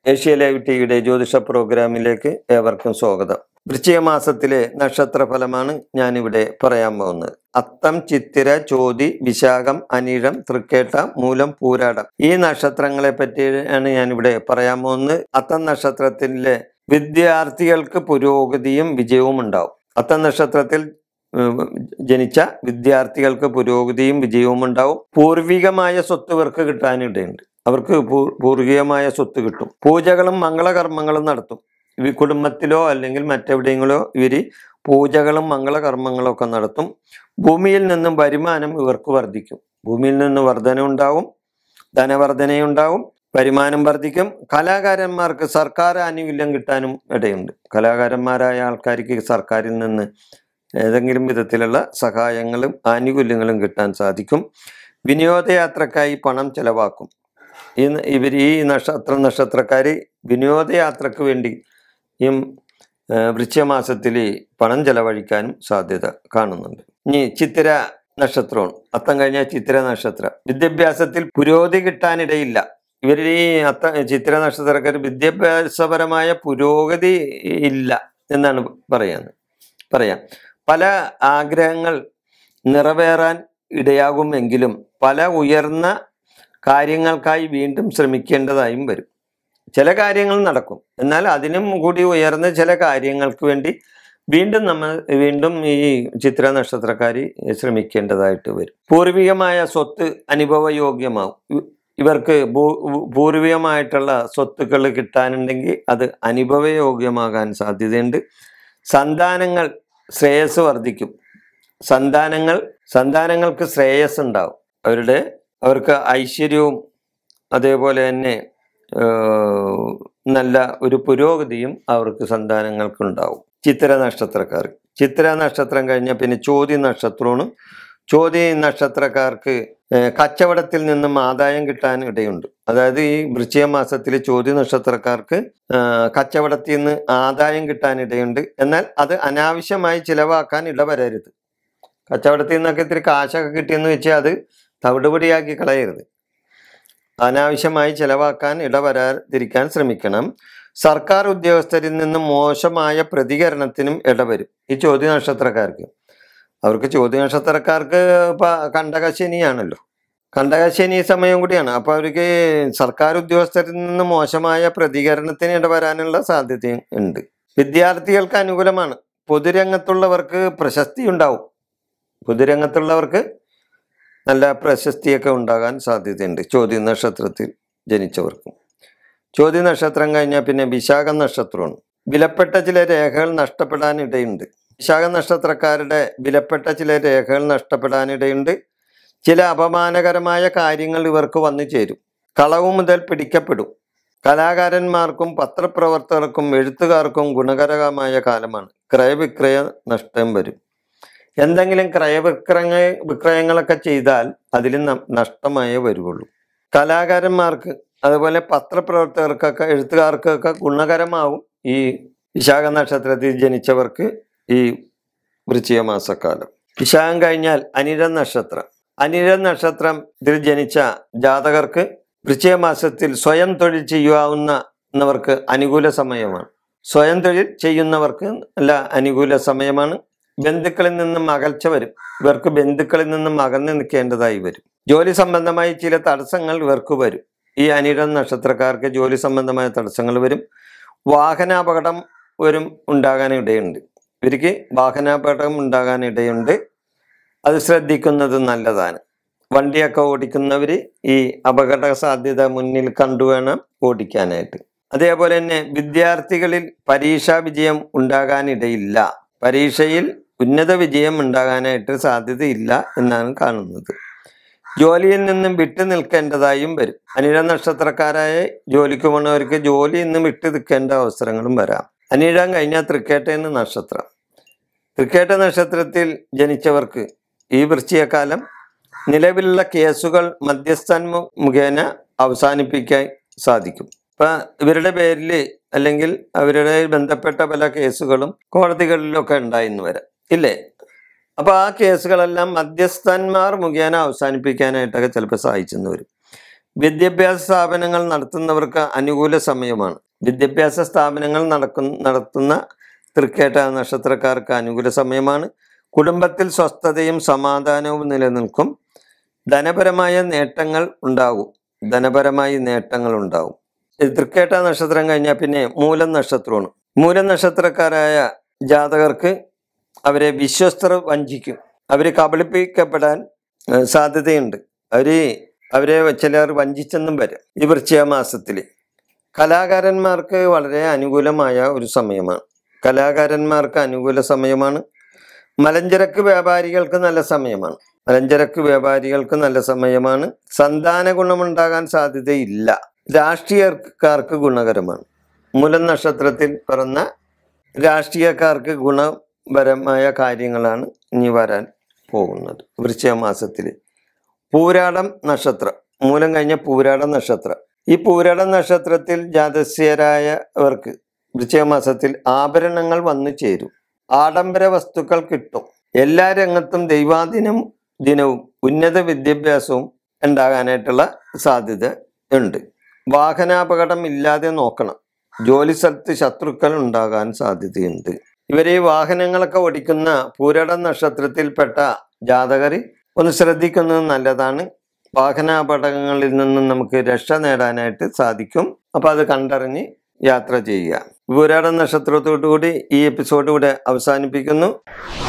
Asia live ടിവിയുടെ ജ്യോതിഷ പ്രോഗ്രാമിലേക്ക് ഏവർക്കും സ്വാഗതം വൃശ്ചിക മാസത്തിലെ നക്ഷത്ര ഫലമാണ് ഞാനിവിടെ പറയാൻ പോകുന്നത് അത്തം ചിത്തിര ചോതി വിശാഖം അനിഴം തൃക്കേട്ട മൂലം പൂരാടം ഈ നക്ഷത്രങ്ങളെ പറ്റിയാണ് ഞാനിവിടെ പറയാൻ പോകുന്നത് അത്തം നക്ഷത്രത്തിലെ വിദ്യാർത്ഥികൾക്ക് പുരോഗതിയും വിജയവും ഉണ്ടാവും അത്തം നക്ഷത്രത്തിൽ ഉം, ജനിച്ച വിദ്യാർത്ഥികൾക്ക് പുരോഗതിയും വിജയവും ഉണ്ടാവും പൂർവികമായ സ്വത്ത് ഇവർക്ക് കിട്ടാനിടയുണ്ട് അവർക്ക് പൂ- പൂർവികമായ സ്വത്ത് കിട്ടും പൂജകളും മംഗളകർമ്മങ്ങളും നടത്തും ഇവ കുടുംബത്തിലോ അല്ലെങ്കിൽ മറ്റെവിടെയെങ്കിലോ ഇവർ പൂജകളും മംഗളകർമ്മങ്ങളും ഒക്കെ നടത്തും ഭൂമിയിൽ നിന്നും വരുമാനം ഇവർക്ക് വർദ്ധിക്കും ഭൂമിയിൽ നിന്ന് വർധന ഉണ്ടാവും ധനവർധനയുണ്ടാവും വരുമാനം വർദ്ധിക്കും കലാകാരന്മാർക്ക് സർക്കാർ ആനുകൂല്യം കിട്ടാനും ഇടയുണ്ട് കലാകാരന്മാരായ ആൾക്കാർക്ക് സർക്കാരിൽ നിന്ന് ഏതെങ്കിലും വിധത്തിലുള്ള സഹായങ്ങളും ആനുകൂല്യങ്ങളും കിട്ടാൻ സാധിക്കും വിനോദയാത്രക്കായി പണം ചെലവാക്കും ഈ ഇവർ ഈ നക്ഷത്ര നക്ഷത്രക്കാർ വിനോദയാത്രക്ക് വേണ്ടി ഈ വൃശ്ചമാസത്തിൽ പണം ചെലവഴിക്കാനും സാധ്യത കാണുന്നുണ്ട് ഇനി ചിത്തിര നക്ഷത്രമാണ് അത്തം കഴിഞ്ഞ ചിത്തിര നക്ഷത്രം വിദ്യാഭ്യാസത്തിൽ പുരോഗതി കിട്ടാനിടയില്ല ഇവർ ഈ അത്ത ചിത്തിര നക്ഷത്രക്കാർ വിദ്യാഭ്യാസപരമായ പുരോഗതി ഇല്ല എന്നാണ് പറയുന്നത് പറയാം പല ആഗ്രഹങ്ങൾ നിറവേറാൻ ഇടയാകുമെങ്കിലും പല ഉയർന്ന കാര്യങ്ങൾക്കായി വീണ്ടും ശ്രമിക്കേണ്ടതായും വരും ചില കാര്യങ്ങൾ നടക്കും എന്നാൽ അതിനും കൂടി ഉയർന്ന ചില കാര്യങ്ങൾക്ക് വേണ്ടി വീണ്ടും നമ്മൾ വീണ്ടും ഈ ചിത്ര നക്ഷത്രക്കാർ ശ്രമിക്കേണ്ടതായിട്ട് വരും പൂർവികമായ സ്വത്ത് അനുഭവയോഗ്യമാവും ഇ- ഇവർക്ക് ഭൂ- പൂർവികമായിട്ടുള്ള സ്വത്തുക്കൾ കിട്ടാനുണ്ടെങ്കിൽ അത് അനുഭവയോഗ്യമാകാൻ സാധ്യതയുണ്ട് സന്താനങ്ങൾ ശ്രേയസ് വർദ്ധിക്കും സന്താനങ്ങൾ സന്താനങ്ങൾക്ക് ശ്രേയസ് ഉണ്ടാവും അവരുടെ അവർക്ക് ഐശ്വര്യവും അതേപോലെ തന്നെ ഏഹ്, നല്ല ഒരു പുരോഗതിയും അവർക്ക് സന്താനങ്ങൾക്കുണ്ടാവും ചിത്തിര നക്ഷത്രക്കാർ ചിത്തിര നക്ഷത്രം കഴിഞ്ഞാൽ പിന്നെ ചോതി നക്ഷത്രമാണ് ചോതി നക്ഷത്രക്കാർക്ക് ഏഹ്, കച്ചവടത്തിൽ നിന്നും ആദായം കിട്ടാൻ ഇടയുണ്ട് അതായത് ഈ വൃശ്ചിക മാസത്തിൽ ചോതി നക്ഷത്രക്കാർക്ക് ആഹ്, കച്ചവടത്തിൽ നിന്ന് ആദായം കിട്ടാൻ ഇടയുണ്ട് എന്നാൽ അത് അനാവശ്യമായി ചിലവാക്കാൻ ഇടവരരുത് കച്ചവടത്തിൽ നിന്നൊക്കെ ഇത്തിരി കാശൊക്കെ കിട്ടിയെന്ന് വെച്ചാൽ അത് തവിടുപൊടിയാക്കി കളയരുത് അനാവശ്യമായി ചെലവാക്കാൻ ഇടവരാതിരിക്കാൻ ശ്രമിക്കണം സർക്കാർ ഉദ്യോഗസ്ഥരിൽ നിന്നും മോശമായ പ്രതികരണത്തിനും ഇടവരും ഈ ചോദ്യ നക്ഷത്രക്കാർക്ക് അവർക്ക് ചോദ്യ നക്ഷത്രക്കാർക്ക് ഇപ്പം കണ്ടകശനിയാണല്ലോ കണ്ടകശനി സമയം കൂടിയാണ് അപ്പോൾ അവർക്ക് സർക്കാർ ഉദ്യോഗസ്ഥരിൽ നിന്ന് മോശമായ പ്രതികരണത്തിന് ഇടവരാനുള്ള സാധ്യതയും ഉണ്ട് വിദ്യാർത്ഥികൾക്ക് അനുകൂലമാണ് പൊതുരംഗത്തുള്ളവർക്ക് പ്രശസ്തി ഉണ്ടാവും പൊതുരംഗത്തുള്ളവർക്ക് നല്ല പ്രശസ്തിയൊക്കെ ഉണ്ടാകാൻ സാധ്യതയുണ്ട് ചോദ്യ നക്ഷത്രത്തിൽ ജനിച്ചവർക്കും ചോദ്യ നക്ഷത്രം കഴിഞ്ഞാൽ പിന്നെ വിശാഖ നക്ഷത്രമാണ് വിലപ്പെട്ട ചില രേഖകൾ നഷ്ടപ്പെടാൻ ഇടയുണ്ട് വിശാഖ നക്ഷത്രക്കാരുടെ വിലപ്പെട്ട ചില രേഖകൾ നഷ്ടപ്പെടാനിടയുണ്ട് ചില അപമാനകരമായ കാര്യങ്ങൾ ഇവർക്ക് വന്നു ചേരും കളവ് മുതൽ പിടിക്കപ്പെടും കലാകാരന്മാർക്കും പത്രപ്രവർത്തകർക്കും എഴുത്തുകാർക്കും ഗുണകരമായ കാലമാണ് ക്രയവിക്രയ നഷ്ടം വരും എന്തെങ്കിലും ക്രയവിക്രയ വിക്രയങ്ങളൊക്കെ ചെയ്താൽ അതിൽ ന- നഷ്ടമായേ വരുള്ളൂ കലാകാരന്മാർക്ക് അതുപോലെ പത്രപ്രവർത്തകർക്കൊക്കെ എഴുത്തുകാർക്കൊക്കെ ഗുണകരമാവും ഈ വിശാഖ നക്ഷത്രത്തിൽ ജനിച്ചവർക്ക് ഈ വൃശ്ചിക മാസക്കാലം വിശാഖം കഴിഞ്ഞാൽ അനിഴ നക്ഷത്രം അനിഴ നക്ഷത്രം ഇതിൽ ജനിച്ച ജാതകർക്ക് വൃശ്ചിക മാസത്തിൽ സ്വയം തൊഴിൽ ചെയ്യാവുന്നവർക്ക് അനുകൂല സമയമാണ് സ്വയം തൊഴിൽ ചെയ്യുന്നവർക്ക് നല്ല അനുകൂല സമയമാണ് ബന്ധുക്കളിൽ നിന്നും അകൽച്ച വരും ഇവർക്ക് ബന്ധുക്കളിൽ നിന്നും അകന്നു നിൽക്കേണ്ടതായി വരും ജോലി സംബന്ധമായി ചില തടസ്സങ്ങൾ ഇവർക്ക് വരും ഈ അനിഴം നക്ഷത്രക്കാർക്ക് ജോലി സംബന്ധമായ തടസ്സങ്ങൾ വരും വാഹനാപകടം വരും ഉണ്ടാകാൻ ഇടയുണ്ട് ഇവർക്ക് വാഹനാപകടം ഉണ്ടാകാൻ ഇടയുണ്ട് അത് ശ്രദ്ധിക്കുന്നത് നല്ലതാണ് വണ്ടിയൊക്കെ ഓടിക്കുന്നവർ ഈ അപകട സാധ്യത മുന്നിൽ കണ്ടു വേണം ഓടിക്കാനായിട്ട് അതേപോലെ തന്നെ വിദ്യാർത്ഥികളിൽ പരീക്ഷാ വിജയം ഉണ്ടാകാനിടയില്ല പരീക്ഷയിൽ ഉന്നത വിജയം ഉണ്ടാകാനായിട്ട് സാധ്യതയില്ല എന്നാണ് കാണുന്നത് ജോലിയിൽ നിന്നും വിട്ടു നിൽക്കേണ്ടതായും വരും അനിഴ നക്ഷത്രക്കാരായ ജോലിക്ക് പോണവർക്ക് ജോലിയിൽ നിന്നും വിട്ടു നിൽക്കേണ്ട അവസരങ്ങളും വരാം അനിഴം കഴിഞ്ഞാൽ തൃക്കേട്ടേന് നക്ഷത്രം തൃക്കേട്ട നക്ഷത്രത്തിൽ ജനിച്ചവർക്ക് ഈ വൃശ്ചികക്കാലം നിലവിലുള്ള കേസുകൾ മധ്യസ്ഥൻ മു- മുഖേന അവസാനിപ്പിക്കാൻ സാധിക്കും ഇപ്പം ഇവരുടെ പേരിൽ അല്ലെങ്കിൽ അവരുടെ ബന്ധപ്പെട്ട പല കേസുകളും കോടതികളിലൊക്കെ ഉണ്ടായിന്ന് വരാം ഇല്ലേ അപ്പോൾ ആ കേസുകളെല്ലാം മധ്യസ്ഥന്മാർ മുഖേന അവസാനിപ്പിക്കാനായിട്ടൊക്കെ ചിലപ്പോൾ സഹായിച്ചെന്ന് വരും വിദ്യാഭ്യാസ സ്ഥാപനങ്ങൾ നടത്തുന്നവർക്ക് അനുകൂല സമയമാണ് വിദ്യാഭ്യാസ സ്ഥാപനങ്ങൾ നടക്കുന്ന നടത്തുന്ന തൃക്കേട്ട നക്ഷത്രക്കാർക്ക് അനുകൂല സമയമാണ് കുടുംബത്തിൽ സ്വസ്ഥതയും സമാധാനവും നിലനിൽക്കും ധനപരമായ നേട്ടങ്ങൾ ഉണ്ടാകും ധനപരമായി നേട്ടങ്ങൾ ഉണ്ടാകും ഇത് തൃക്കേട്ട നക്ഷത്രം കഴിഞ്ഞാൽ പിന്നെ മൂലം നക്ഷത്രമാണ് മൂലം നക്ഷത്രക്കാരായ ജാതകർക്ക് അവരെ വിശ്വസ്തർ വഞ്ചിക്കും അവർ കബളിപ്പിക്കപ്പെടാൻ ഏഹ്, സാധ്യതയുണ്ട് അവര് അവരെ ചിലർ വഞ്ചിച്ചെന്നും വരും ഈ വൃശ്ചിക മാസത്തിൽ കലാകാരന്മാർക്ക് വളരെ അനുകൂലമായ ഒരു സമയമാണ് കലാകാരന്മാർക്ക് അനുകൂല സമയമാണ് മലഞ്ചരക്ക് വ്യാപാരികൾക്ക് നല്ല സമയമാണ് മലഞ്ചരക്ക് വ്യാപാരികൾക്ക് നല്ല സമയമാണ് സന്താന ഗുണമുണ്ടാകാൻ സാധ്യതയില്ല രാഷ്ട്രീയക്കാർക്ക് ഗുണകരമാണ് മൂലം നക്ഷത്രത്തിൽ പിറന്ന രാഷ്ട്രീയക്കാർക്ക് ഗുണപരമായ കാര്യങ്ങളാണ് ഇനി വരാൻ പോകുന്നത് വൃശ്ചിക മാസത്തിൽ പൂരാടം നക്ഷത്രം മൂലം കഴിഞ്ഞ പൂരാടം നക്ഷത്രം ഈ പൂരാടം നക്ഷത്രത്തിൽ ജാതസ്യരായവർക്ക് വൃശ്ചിക മാസത്തിൽ ആഭരണങ്ങൾ വന്നു ചേരും ആഡംബര വസ്തുക്കൾ കിട്ടും എല്ലാ രംഗത്തും ദൈവാധീനം ദിനവും ഉന്നത വിദ്യാഭ്യാസവും ഉണ്ടാകാനായിട്ടുള്ള സാധ്യത ഉണ്ട് വാഹനാപകടം ഇല്ലാതെ നോക്കണം ജോലി സ്ഥലത്ത് ശത്രുക്കൾ ഉണ്ടാകാൻ സാധ്യതയുണ്ട് ഇവരെ ഈ വാഹനങ്ങളൊക്കെ ഓടിക്കുന്ന പൂരട നക്ഷത്രത്തിൽപ്പെട്ട ജാതകർ ഒന്ന് ശ്രദ്ധിക്കുന്നത് നല്ലതാണ് വാഹനാപകടങ്ങളിൽ നിന്നും നമുക്ക് രക്ഷ നേടാനായിട്ട് സാധിക്കും അപ്പോൾ അത് കണ്ടറിഞ്ഞ് യാത്ര ചെയ്യുക പൂരാട നക്ഷത്രത്തോടു കൂടി ഈ എപ്പിസോഡ് ഇവിടെ അവസാനിപ്പിക്കുന്നു